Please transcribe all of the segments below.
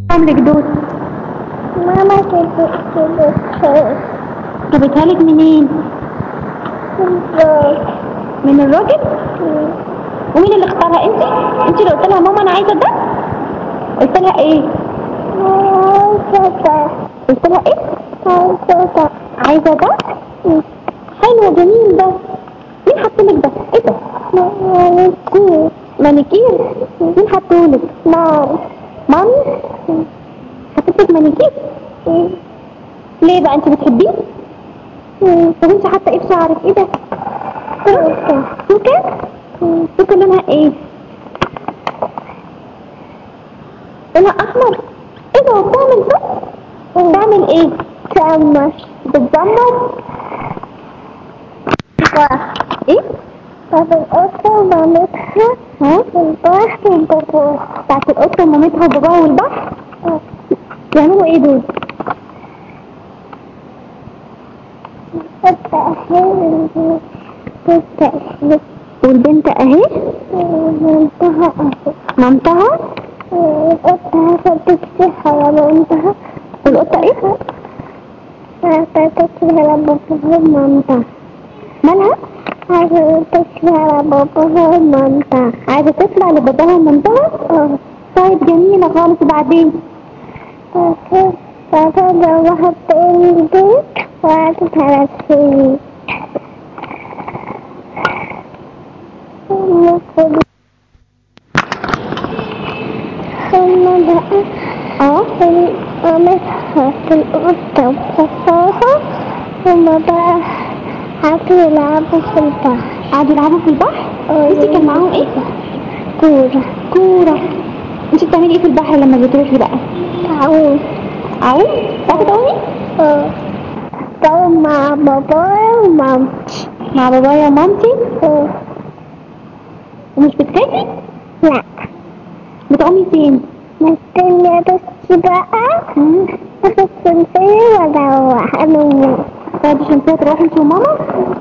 عملك دول ماما كانت كده جابتها لك منين من الراجل ومين اللي اختارها انت انت اللي قلت لها ماما انا عايزه ده قلت لها ايه قلت لها ايه عايزه ده حلو جميل ده مين حطلك ده ايه ده مانيكير مين حطولك مامي حطيتلك مانيكير ليه بقى انت بتحبيه طب انت حاطه ايه في شعرك ايه ده سوكه سوكه لونها ايه لونها احمر ايه ده بتعمل ده بتعمل ايه تمش بتزمر ايه طب القطة مامتها ها في البحر وباباها بتاعت القطه ومامتها وباباها والبحر بيعملوا ايه دول القطة أهي القطة أهي والبنت اهي ومامتها أهي مامتها القطة هتكسيها يا مامتها والقطه ايه هتكسيها لباباها ومامتها مالها عايزة تكسيها لباباها ومامتها عايزه تطلع لباباها ومامتها اه طيب جميله خالص وبعدين بعدين روحت تاني البيت وقعدت على السرير ثم بقى اه قامتها في القطة وباباها ثم بقى قعدوا يلعبوا في البحر قعدوا يلعبوا في البحر اه، انت كان معاهم ايه كورة كوره انت بتعملي ايه في البحر لما بتروحي بقى تعوم عوم تعرفي تعومي اه تعوم مع بابايا ومامتي مع بابايا ومامتي اه ومش بتخافي لا بتعومي فين مستنية بس بقى اخد سنتين واروح انا وماما تاخدي شمسية تروحي انت وماما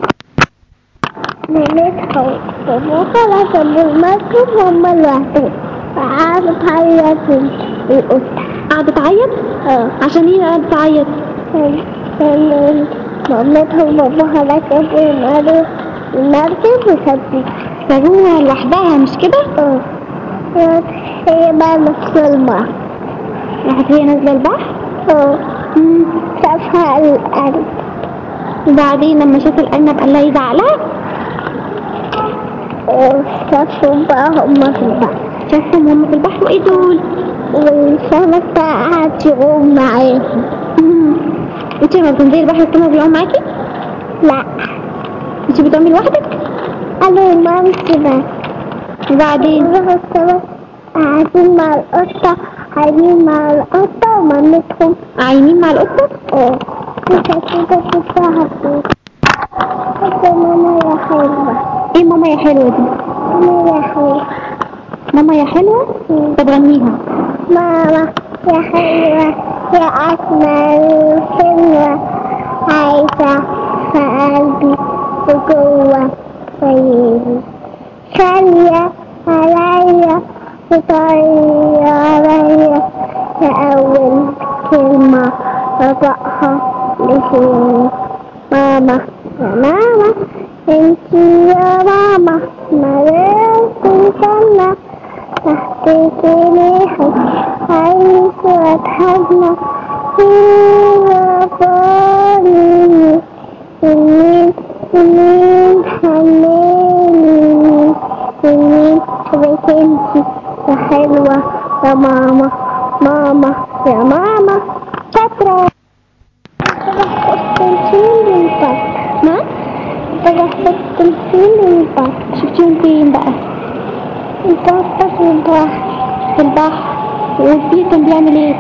مامتها وباباها ركبوا المركب هما لوحدهم فقعدوا تعيط القطة قاعدة تعيط اه عشان ايه قاعدة تعيط كان مامتها وباباها ركبوا المركب المركب وسابتها سابوها لوحدها مش كده اه هي بقى نص البحر راحت هي نازلة البحر اه مم. شافها القلب وبعدين لما شاف الأرنب قال لها يزعق لها شافوا بقى هما في البحر شافهم هم في البحر وايه دول والسمك بقى قعد يعوم معاهم مم. انت لما بتنزلي البحر السمك بيعوم معاكي لا انت بتعومي لوحدك قالوا مامتي بقى وبعدين راحوا السمك قاعدين مع القطة قاعدين مع القطة ومامتهم عايمين مع القطة اه كده كده تفاحة فيه قلت ماما يا حلوة ايه ماما يا حلوة دي ماما يا حلوة ماما يا حلوة طب غنيها ماما يا حلوة يا أجمل حلوة عايشة في قلبي وجوه عيني خالية عليا وطرية عليا يا أول كلمة رضعها لساني ماما يا ماما انتي يا ماما مليت الجنة تحتك ريحك عيش واتهنى وفاني سنين سنين حنيني سنين حبيت انتي يا حلوة يا ماما ماما يا ماما شاطرة تمثيل البط ما بروح تمثيل البط شفتيهم فين بقى البط في البحر في البحر والبيت كان بيعمل ايه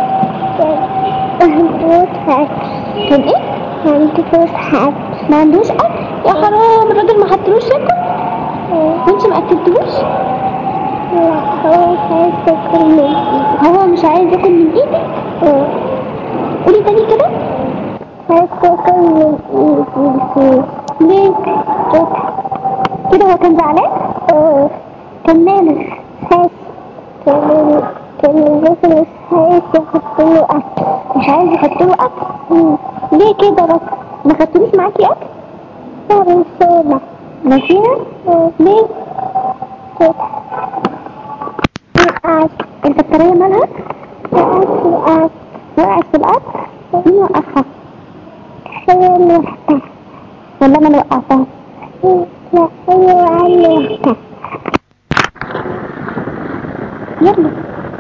عندوش حاجة كان ايه عندوش حاجة ما عندوش اكل يا حرام الراجل ما حطلوش ياكل وانت ما اكلتوش لا هو مش عايز ياكل من ايدي هو مش عايز ياكل من ايدك اه قولي تاني كده عايز ياكل من ايدي ليه كده كده هو كان زعلان اه كان مالك عايز كان كان بس مش عايز يحط له أكل مش عايز يحط له اكل مم. ليه كده بس ما خدتلوش معاكي اكل صار سودا نسيها ليه كده وقعت انت الطريقه مالها وقعت وقعت وقعت في الارض مين وقعها هي لوحدها ولا انا اللي وقعتها لا هي وقعت لوحدها يلا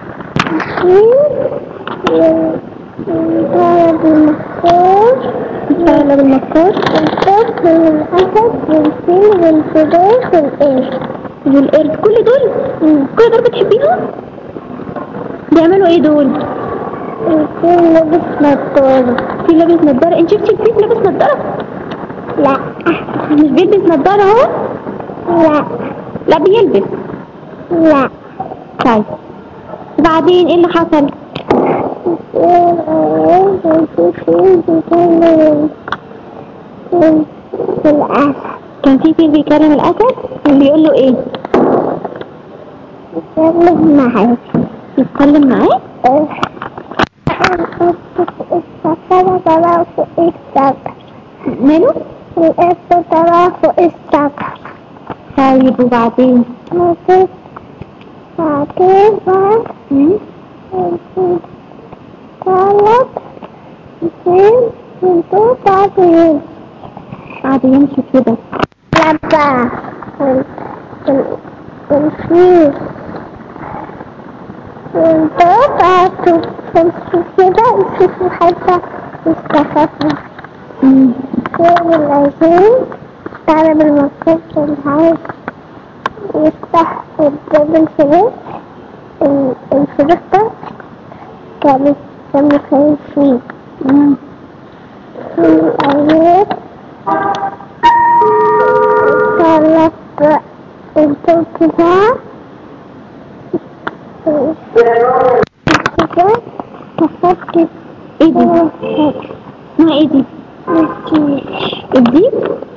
ضرب المكار اشتغل بالمكار الكوب والأسد والفيل والفراخ والقرد والقرد كل دول كل دول بتحبيهم بيعملوا ايه دول الفيل لابس نضارة في لابس نضاره انت شفتي الفيل لابس نضاره لا مش بيلبس نضاره اهو لا لا بيلبس لا طيب بعدين ايه اللي حصل الأسد كان في فيل بيكلم الاسد بيقول له ايه يتكلم معاه يتكلم معاه السفارة طلع فوق السقف ماله القرد طلع فوق السقف طيب وبعدين بعدين بعدين بقى مم. طلب فين انتوا بعدين قعد يمشي كده لبا الفيل انتوا بعدوا تمشوا كده يشوفوا حاجة يستخفوا مم. يوم العشرين طلب المكتب كان عايز يفتح قدام الفريق الفريق ده كانت كانوا كانوا فيه مم. في الأيام طلب انتوا كده كده كفرت ايه دي اسمها ايه دي الديب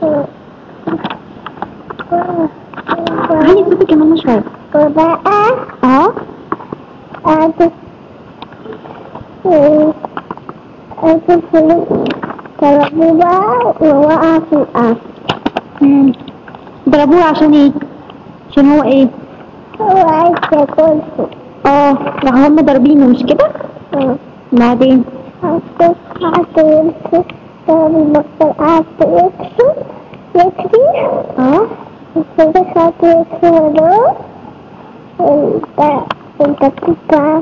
علي صوتك كمان شويه وبقى اه قعدت قعدت في طلبوا بقى ووقع في الأرض مم. ضربوه عشان ايه عشان هو ايه هو عايز ياكل اه راح هم ضاربينه مش كده بعدين قعدت قعدت يمشي طلب المكتب قعدت يكشي يكشي اه الفريق قعدت يكشي وراه انت انت بتبقى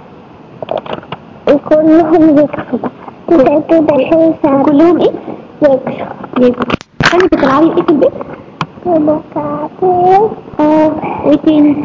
كلهم يكشوا كده كده حيسا كلهم ايه يكشوا ياكل كانت بتلعبي ايه في البيت كده كعبين اه وايه تاني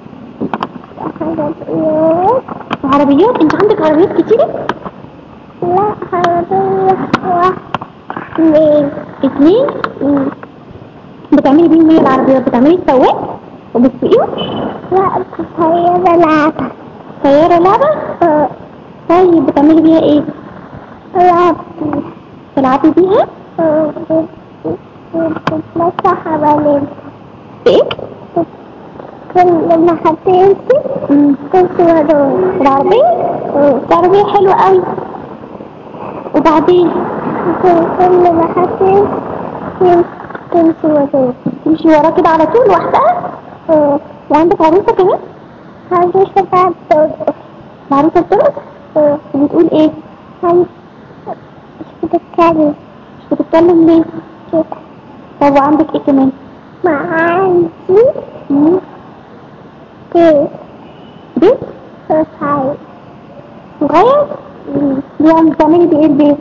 عربيات عربيات انت عندك عربيات كتيرة لا عربية واحدة اثنين اتنين بتعملي بيهم ايه العربيات بتعملي السواق وبتسوقيهم لا بسيارة لعبة سيارة لعبة اه طيب بتعملي بيها ايه لعبة تلعبي بيها اه بتتمشى حوالين بايه كل لما حد يمشي مم. تمشي وراه العربية اه العربية حلوة قوي وبعدين كل ما حد يمشي تمشي وراه تمشي وراه كده على طول لوحدها اه وعندك عروسة كمان عندي سبعة ترقص عروسة بترقص اه وبتقول ايه عندي مش بتتكلم مش بتتكلم ليه كده طب وعندك ايه كمان ما عندي مم. بيت بيت صغير صغير يعني بتعملي بايه البيت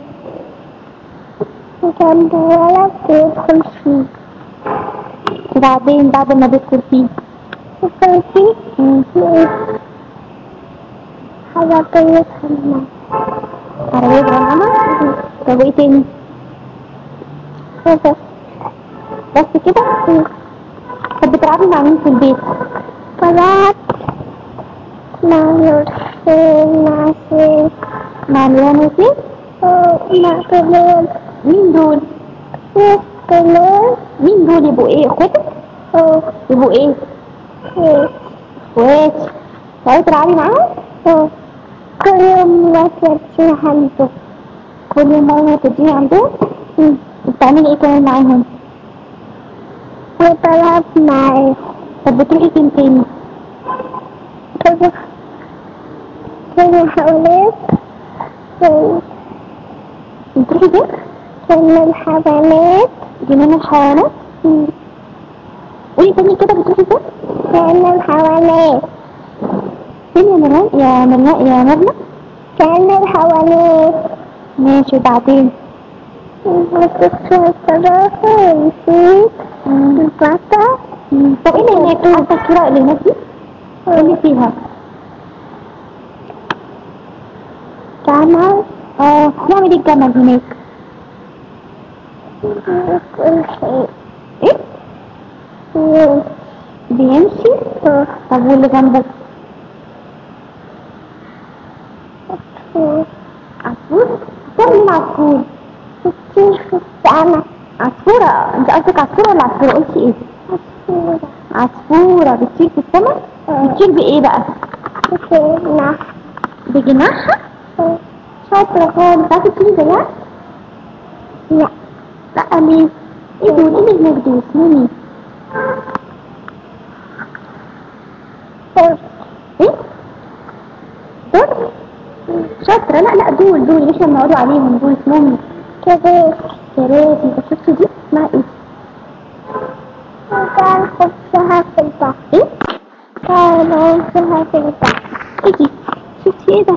جنب ولد بيدخل فيه وبعدين بعد ما بيدخل فيه يدخل فيه يلاقي عربية حمام عربية صغننة طب وايه تاني كده بس كده طب بتلعبي مع مين في البيت طلعت مع نورسين مع سين مع ميان وسيف مع كلون مين دول كلون مين دول يبقوا ايه اخواتك يبقوا ايه اخوات تعالي تلعبي معاهم كل يوم وتوديه عنده كل يوم مرة تديني عندهم بتعملي ايه كمان معاهم وبلعب معاه طب بتروحي فين تاني كده كده حواليك بتروحي فين كان الحيوانات جنان الحيوانات قولي تاني كده بتروحي فين كان الحيوانات فين يا مريم يا مريم يا مريم كان الحيوانات ماشي وبعدين وكنت الصراحة ونسيت البطة طب ايه اللي هناك عارفه الصوره اللي هناك دي ايه اللي فيها جمل اه بيعمل ايه الجمل هناك كل شيء ايه بيمشي طب واللي جنبك عصفور بتعمل ايه العصفور كتير في السنة عصفورة انت قصدك عصفورة ولا عصفورة قلتي ايه عصفورة بتطير في السماء بتطير بايه بقى كتيرنا بجناحها شاطرة خالص عارفة تطيري زيها لا لا ليه ايه دول ايه اللي هناك دول اسمهم ايه ايه دول شاطرة لا لا دول دول اللي احنا بنقعدوا عليهم دول اسمهم كبير كراسي انت شفتي دي اسمها ايه كان خبزها في البحر ايه كان خبزها في البحر ايه دي شفتي ايه ده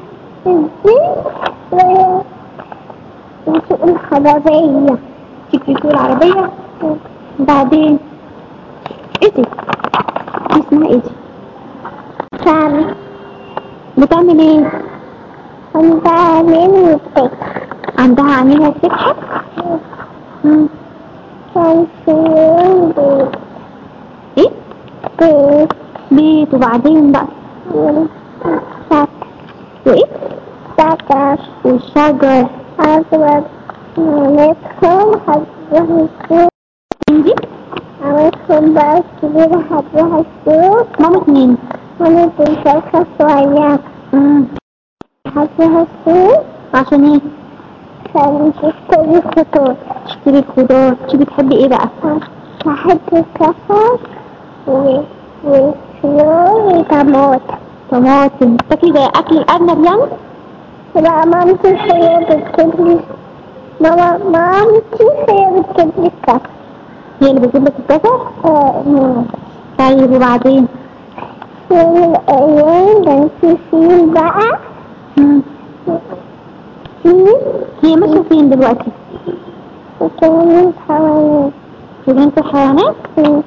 ازاي وسوق الحضارية تكفي سوق العربية بعدين ايه دي دي اسمها ايه دي كان بتعمل ايه عندها عينين وبتك عندها عينيها بتضحك مم. كان في يوم بيت ايه بيت بيت وبعدين بقى سكر وايه سكر والشجر أزرق ندخل حبها السوق دي ندخل بقى الكبيرة حبها السوق ماما اتنين وندخل فرخة صغيرة مم. حبها السوق عشان ايه كان تشتري خطوط تشتري الخضار انتي بتحبي ايه بقى بحب الكفر و وفلور وطماط طماطم تاكلي زي اكل الارنب يعني لا مامتي هي بتجيب لي ماما مامتي هي بتجيب لي الكفر هي اللي بتجيب لك الجزر آه، طيب وبعدين في يوم من الأيام كان في فيل بقى مم. فيل هي ماشية فين دلوقتي وكان حوالي في جنينة الحيوانات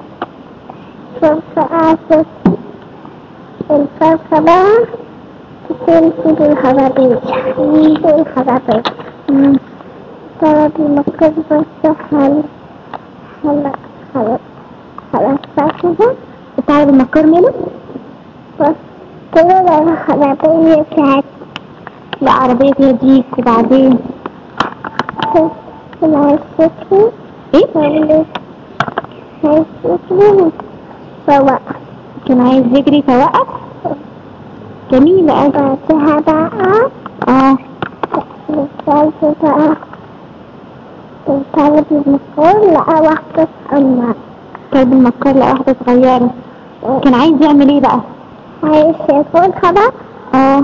فرقعت الفرقة بقى تمشي بالخرابيط بالخرابيط مم. طلب المكتب بس حل حل حل حل فاكهة بتعرف المكر ماله بس كده الخرابية بتاعت لا عربية فيها ديك وبعدين العسكري ايه ولا عسكري سواء كان عايز يجري فوقف جميلة أوي بعدها بقى اه الثالث بقى الثالث المفروض لقى واحدة أما كلب المكر لقى واحدة صغيرة كان عايز يعمل ايه بقى عايز ياخدها بقى اه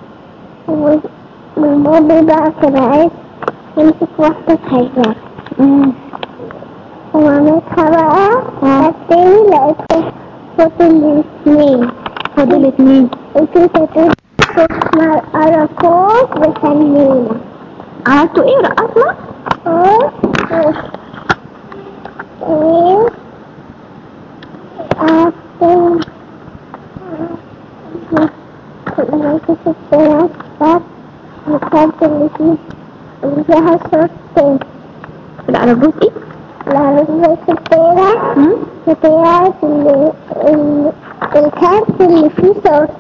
والماضي بقى كان عايز يمسك واحدة صغيرة مم. ومامتها بقى آه. التاني لقيته فوق الاثنين فاضل اتنين انتوا تقول اسمها الأراكوز وسمينة عملتوا ايه رقصنا اه ايه أعطي كنا في السيارات بس وكانت اللي فيه اللي فيها صوتين الأرجوز ايه لا بس السيارة مم. السيارة اللي اللي- الكارت اللي فيه صوت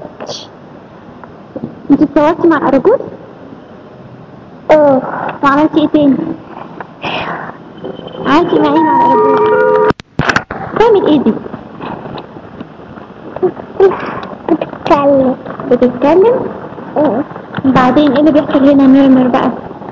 انت اتصورتي مع الأرجوز اه وعملتي ايه تاني عملتي معايا مع الأرجوز بتعمل ايه دي بتتكلم بتتكلم إيه. بعدين ايه اللي بيحصل هنا ميرمر بقى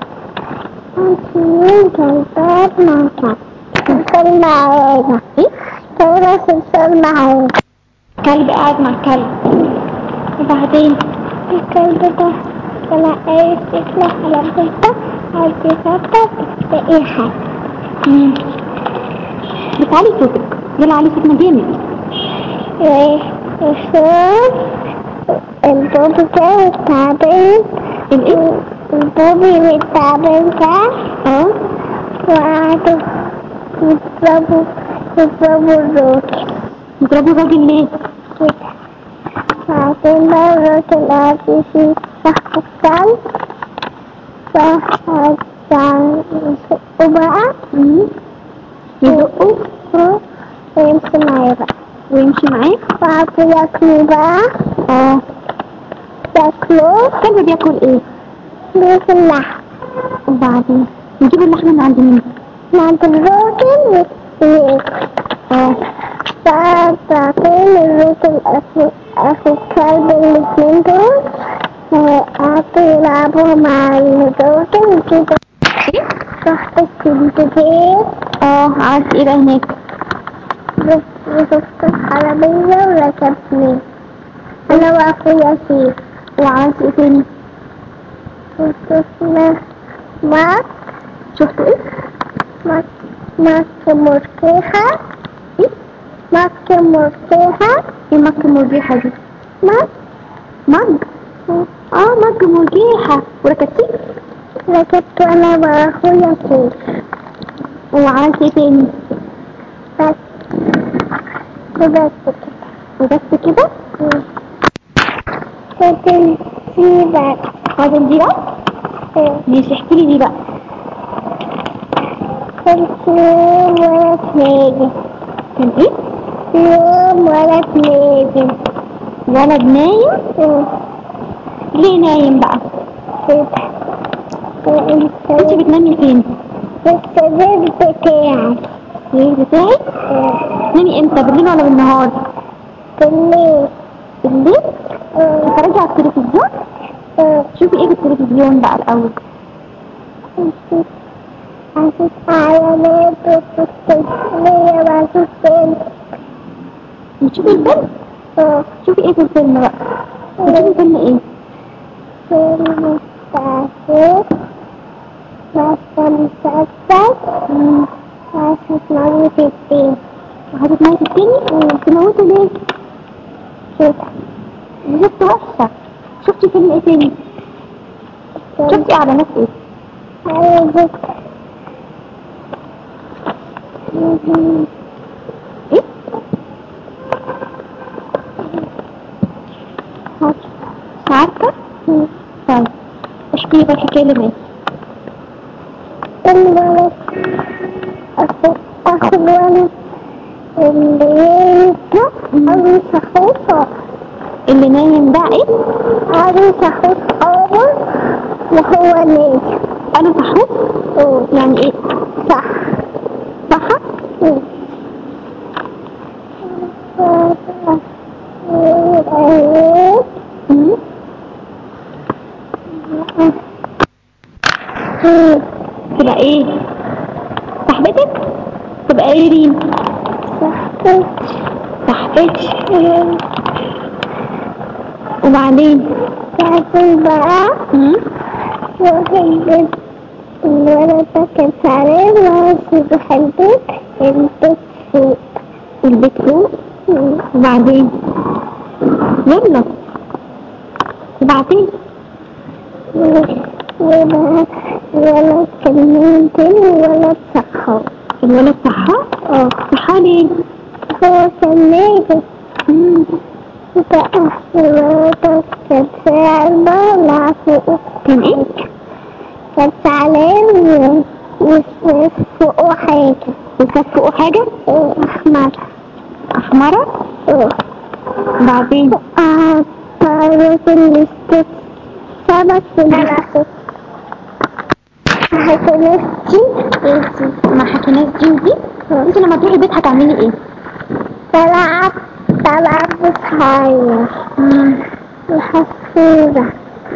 عشرين كلبات مع كلب كلب معانا ايه كلب سلسل معانا كلب قاعد مع كلب وبعدين الكلب ده طلع ايه يطلع على البيضة عايز يفكر تلاقيه حاجة مم. بس علي صوتك يلا علي صوتنا جامد ويشوف البوبي ده والتعبان الايه البوبي والتعبان ده اه وقعدوا يضربوا يضربوا الراجل يضربوا الراجل ليه كده بعدين بقى الراجل قعد يشيل صح الكلب فقعد يزقه بقى مم. يزقوا اه ويمشي معاه بقى ويمشي معاه وقعدوا ياكلوا بقى اه ياكلوا الكلب بياكل ايه بياكل لحم وبعدين نجيب اللحمة من عند مين من عند الراجل وياكل اه فبعدين الراجل أخو أخو الكلب الاتنين دول وقعدوا يلعبوا مع الراجل وكده رحت كنت بيت اه عارف ايه بقى هناك بس وشفت العربية وركبني أنا وأخويا فيه وعملت ايه تاني وشفنا ماك شفتوا ايه ماك ماك مرتاحة ايه ماك مرتاحة ايه مك مرجيحة دي ماك مج اه مج مرجيحة وركبتيه ركبت أنا وأخويا فيه وعملت ايه تاني بس وبس كده وبس كده لكن في بقى عايزة دي بقى ماشي احكي لي دي بقى كان في يوم ولا ناجم كان ايه في يوم ولا ناجم ولد نايم ليه نايم بقى كده انت وانت بتنامي فين في السرير بتاعي السرير بتاعي تنامي امتى بالليل ولا بالنهار بالليل بالليل اتفرجي على التلفزيون شوفي ايه في التلفزيون بقى الاول أشوف علامات وتستثنية وأشوف فين بتشوفي الفيلم شوفي ايه في الفيلم بقى بتشوفي فيلم ايه فيلم مستعجل مثلا مسلسل وأشوف موت الدين وهتتموتي التاني تموتي ليه كده دي ست وحشة شفتي فيلم ايه تاني شفتي اعلانات ايه عايزة ايه مش عارفة طيب اشكي بقى الحكاية اللي معاكي الولد أخو أخو الولد اللي يطلع عروس أخوه اللي نايم ده ايه عروس أخوه أول وهو نايم قالوا صحوه يعني ايه صح صح مم. تبقى ايه صاحبتك تبقى ايه ريم صاحبتي وبعدين بعدين بقى مم. واحد الولد ده كان تعبان وعايز يروح البيت البيت فوق البيت فوق وبعدين يلا وبعدين وبقى الولد كان نايم تاني والولد صحى الولد صحى اه صحى ليه هو كان نايم مم. بقى الولد كان تعبان فوق كان ايه كان تعبان وفوقه حاجة وكان فوقه حاجة أحمر احمرة اه وبعدين طارت الاستك سبت في الوسط هتنسي انتي ما حكيناش دي ودي انت لما تروحي البيت هتعملي ايه تلعب تلعب بصحايا مم. الحفيرة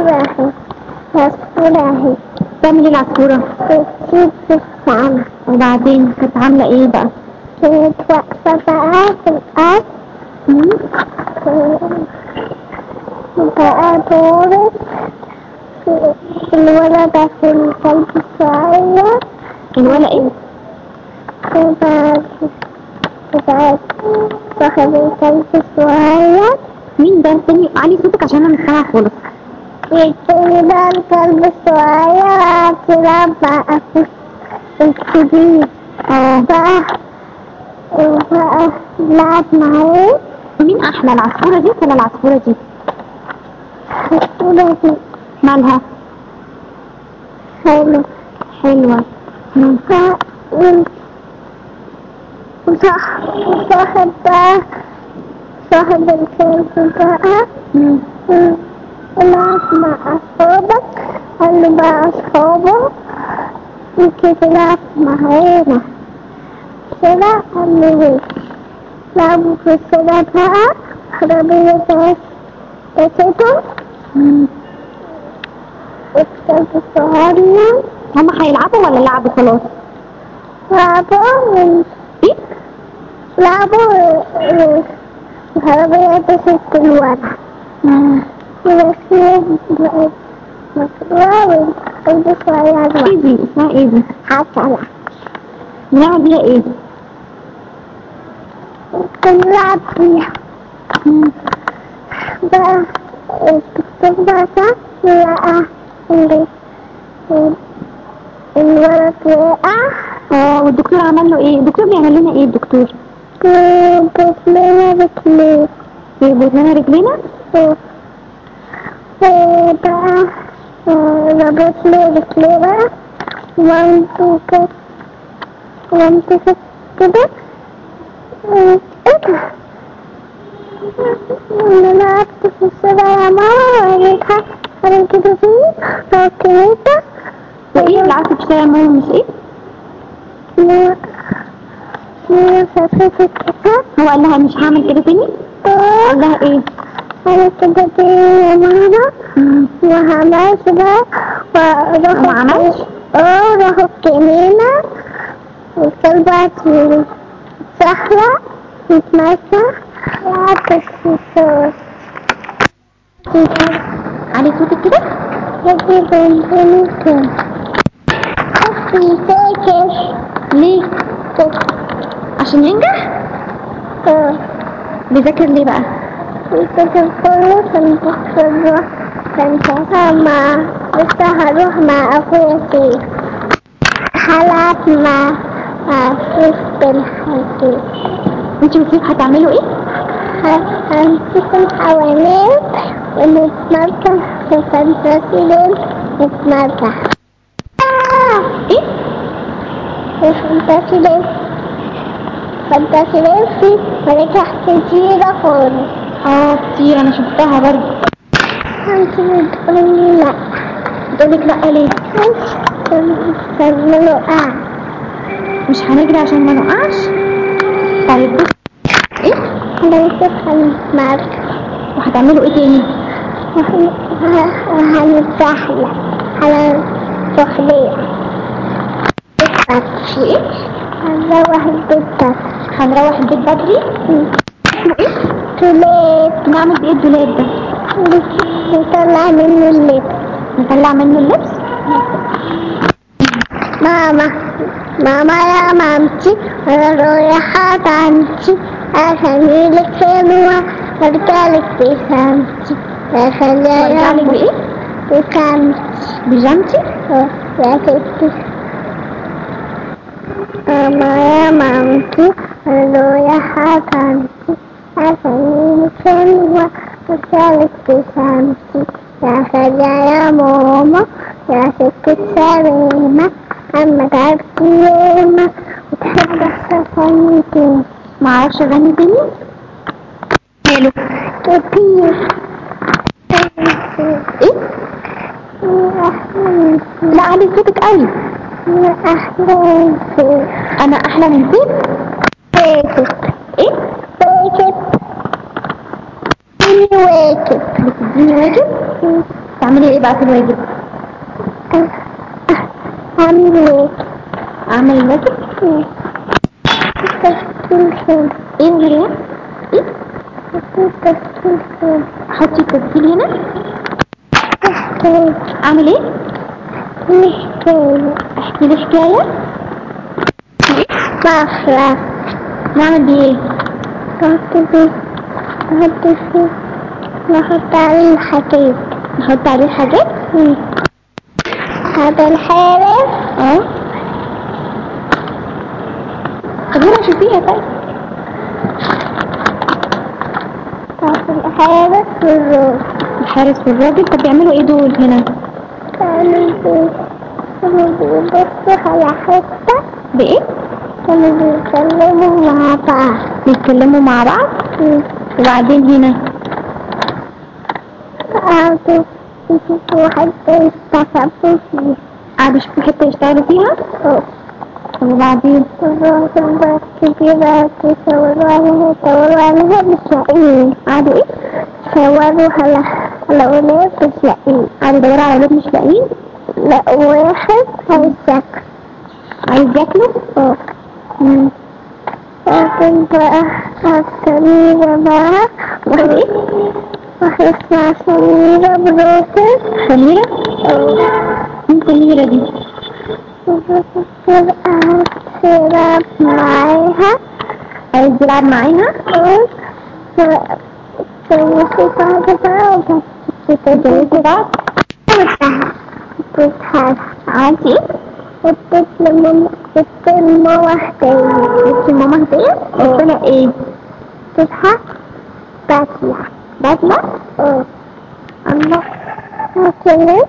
اهي عصفورة اهي بتعمل ايه العصفورة بتجيب السما وبعدين كانت عاملة ايه بقى كانت واقفة بقى في الأرض مم. بقى دورت الولد في الكلب الصغير الولا ايه وبعد وبعد صاحب الكلب الصغير مين ده تاني علي صوتك عشان انا مش سامعة خالص يبتدي بقى الكلب الصغير يلعب بقى في الكبير اه بقى وبقى لعب معاه مين احلى العصفورة دي ولا العصفورة دي الصورة دي مالها حلوة حلوة مم. وصح وصاحب بقى صاحب الكلب بقى مم. لعب مع أصحابك قال له بقى أصحابه ممكن تلعب معانا كده قال له ليه لعبوا في السنة بقى عربية بس بسيطة مم. الكلب الصغير هما هيلعبوا ولا لعبوا خلاص لعبوا من ايه لعبوا العربية بس الولد مم. ورسمين بقت مكروه والقلب صغير ايه دي اسمها ايه دي حسنة بنعمل بيها ايه بنلعب فيها مم. بقى الدكتور بقى لقى اللي الولد وقع اه والدكتور عمل له ايه الدكتور بيعمل لنا ايه الدكتور بسمنا بكليه بيربط لنا رجلينا وبقى ربط له رجليه بقى ومامته كانت ومامته كانت كده ايه ده؟ انا قعدت في السبع يا ماما وريتها انا كده فيه فكرتها وايه اللي عارفه بتشتغل ماما مش ايه لا لا فكرت كده هو قال لها مش هعمل كده تاني قال لها ايه انا كده فيه يا ماما مم. وعملت بقى وراحوا وما عملش؟ اه راحوا الجنينة وطلعت الصحراء تتمشى وقعدت في الصوت علي صوتك كده هدي بنتين كده أختي فاكر ليه كده عشان ينجح اه بيذاكر ليه بقى كده كله كان بكرة كان ساعتها مع لسه هروح مع أخويا فيه هلعب مع مع وسط الحديد انت وسيف هتعملوا ايه هنمسك الحوالين ونتمركز في فانتاسيلين نتمركز ايه في فانتاسيلين فانتاسيلين في مراكز كتيرة خالص اه كتير انا شفتها برضه انت بتقولي لا بتقولك لا ليه كملوا قاعد مش هنجري عشان ما نقعش طيب بص ايه هنمسك المركز وهتعملوا ايه تاني وهنتزحلق على سخلية وايه هنروح البيت ده هنروح البيت بدري اسمه ايه توليت نعمل بايه الدولاب ده نطلع منه اللبس نطلع منه اللبس ماما ماما يا مامتي انا رايحة عندي اخليلك حلوة ارجع لك بسامتي اخليها وارجع لك بايه بسامتي بيجامتي اه يا ستي ماما يا مامتي انا رايحة عندي اخليلك حلوة ارجع لك بسامتي يا خالية يا ماما يا ست سليمة أما تعبت ياما وتحب أحسن تاني معرفش اغني تاني ماله كتير ايه لا علي صوتك قوي يا أحلام انا احلى من سيف واكب ايه واكب إني واكب بتديني واجب تعملي تعملي ايه بقى في الواجب أعمل إيه؟ اعمل الواجب تشكيل فين؟ ايه غير ايه تشكيل فين؟ حطي التسجيل هنا تشكيل اعمل ايه مشكلة احكي لي حكايه مفرق نعمل بيه ايه نحط فيه نحط فيه نحط عليه الحديد نحط عليه حاجات هذا الحارس اه طب هنا شوفيها طيب هذا الحارس والروس الحارس والراجل طب بيعملوا ايه دول هنا كانوا بي- كانوا بيبصوا على حتة بايه كانوا بيتكلموا مع بعض بيتكلموا مع بعض وبعدين هنا قعدوا يشوفوا حتة يستخبوا فيها قعدوا يشوفوا حته يشتغلوا فيها طب وبعدين الراجل بقى كبيرة يشاوروا عليها يشاوروا عليها مش لاقيين قعدوا ايه شاوروا على على أولاد مش لاقيين قعدوا يدوروا على اولاد مش لاقيين لقوا واحد هيشك عايز ياكلوا اه مم. لكن بقى سميرة بقى واحد ايه واحد اسمها سميرة بروسس سميرة مين سميرة دي بروسس قعدت تلعب معاها عايز يلعب معاها سويت بعض بقى اتجوزوا بعض وبتضحك عملتي ايه اديت لماما اديت لماما هدية جبتي ماما هدية قلت لها ايه تضحك بطلع بدلة اه الله وكده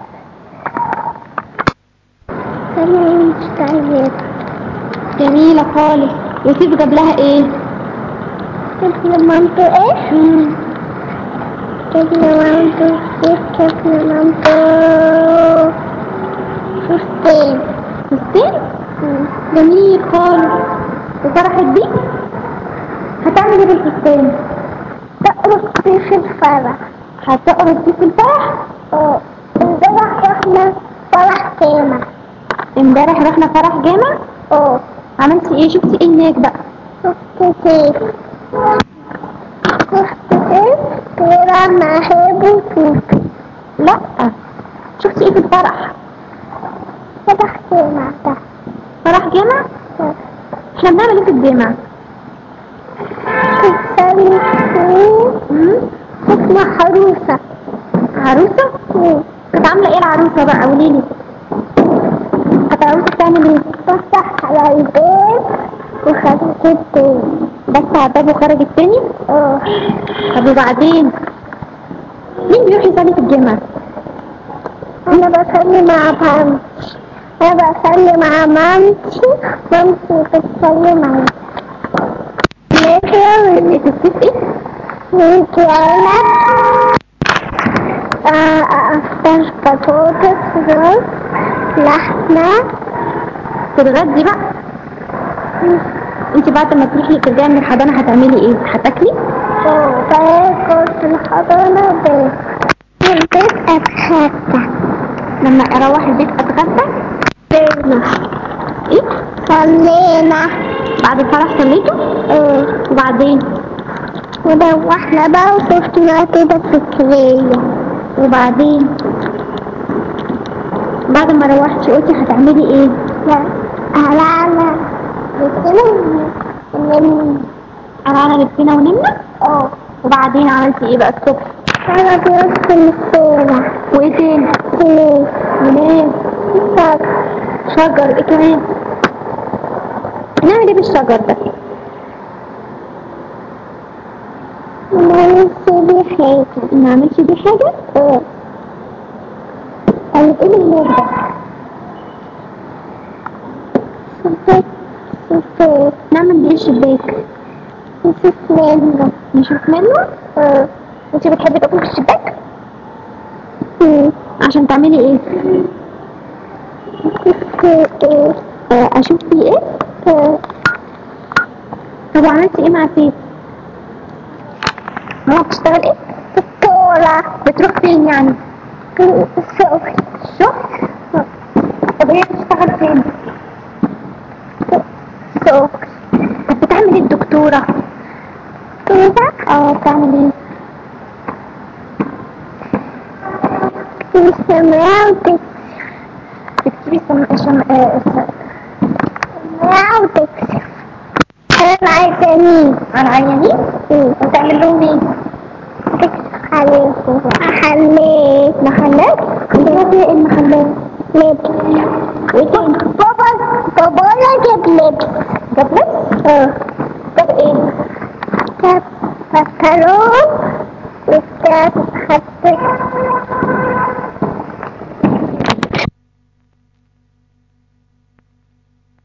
أنا مش طيب جميلة خالص وسيف جاب لها ايه كيف مامته ايه؟ مم. كيف مامته كيف كيف مامته فستين فستان جميل خالص وفرحت بيه هتعمل ايه بالفستان تقرص فيه في الفرح هتقرص بيه في الفرح اه امبارح رحنا فرح كامل امبارح رحنا فرح جامع اه عملتي ايه شفتي ايه هناك بقى شفت كيف شفت كيف بيلعب مع هيبو وتوتي لا شفتي ايه في الفرح فرح كامل ده فرح جامع احنا بنعمل ايه في الجامع تسألني فيه مم؟ اسمها حروسة عروسة مم. كانت عاملة ايه العروسة بقى قوليلي كانت عروسة بتعمل ايه فتح على البيت وخدت التاني بس على الباب وخرجت تاني اه طب وبعدين مين بيروح يصلي في الجامع انا بصلي مع مامتي انا بصلي مع مامتي مامتي بتصلي معايا نجي ايه تتفقي نيجي انا افطر بطاطس رز لحمة تتغدي بقى انت بعد ما تروحي ترجعي من الحضانة هتعملي ايه هتاكلي وباكل في الحضانة وباكل البيت اتغدى لما اروح البيت اتغدى صلينا ايه صلينا بعد الفرح صليتوا اه وبعدين وروحنا بقى وشفنا كده فكرية وبعدين بعد ما روحتي قلتي هتعملي ايه لا هلعنا بكده من قلعنا لبسنا ونمنا اه وبعدين عملتي ايه بقى الصبح انا بيدخل الشارع وايه تاني ليه؟ وليه طب شجر ايه كمان نعمل ايه بالشجر ده ما نسيبي حاجة ما نعملش بيه حاجة اه طيب ايه اللي هناك ده شباك شباك نعمل بيه الشباك نشوف منه نشوف منه اه انت بتحبي تقفي في الشباك مم. عشان تعملي ايه نشوف ايه آه، اشوف فيه ايه اه طب وعملتي ايه مع سيف ماما بتشتغل ايه دكتورة بتروح فين يعني الشغل شغل طب هي بتشتغل فين؟ شغل طب بتعمل ايه الدكتورة؟ كده اه بتعمل ايه؟ السماء وتكسر بتكتبي سم... شم... آه... س- السماء وتكسر أنا عايزة مين على العيانين وتعمل لهم ايه؟ تكسر عليكم أحليت محلات؟ بتعمل ايه المحلات؟ لبس وتاني بابا بابا أنا جاب لبس جاب لبس؟ اه جاب ايه؟ جاب بنطلون وجاب حتى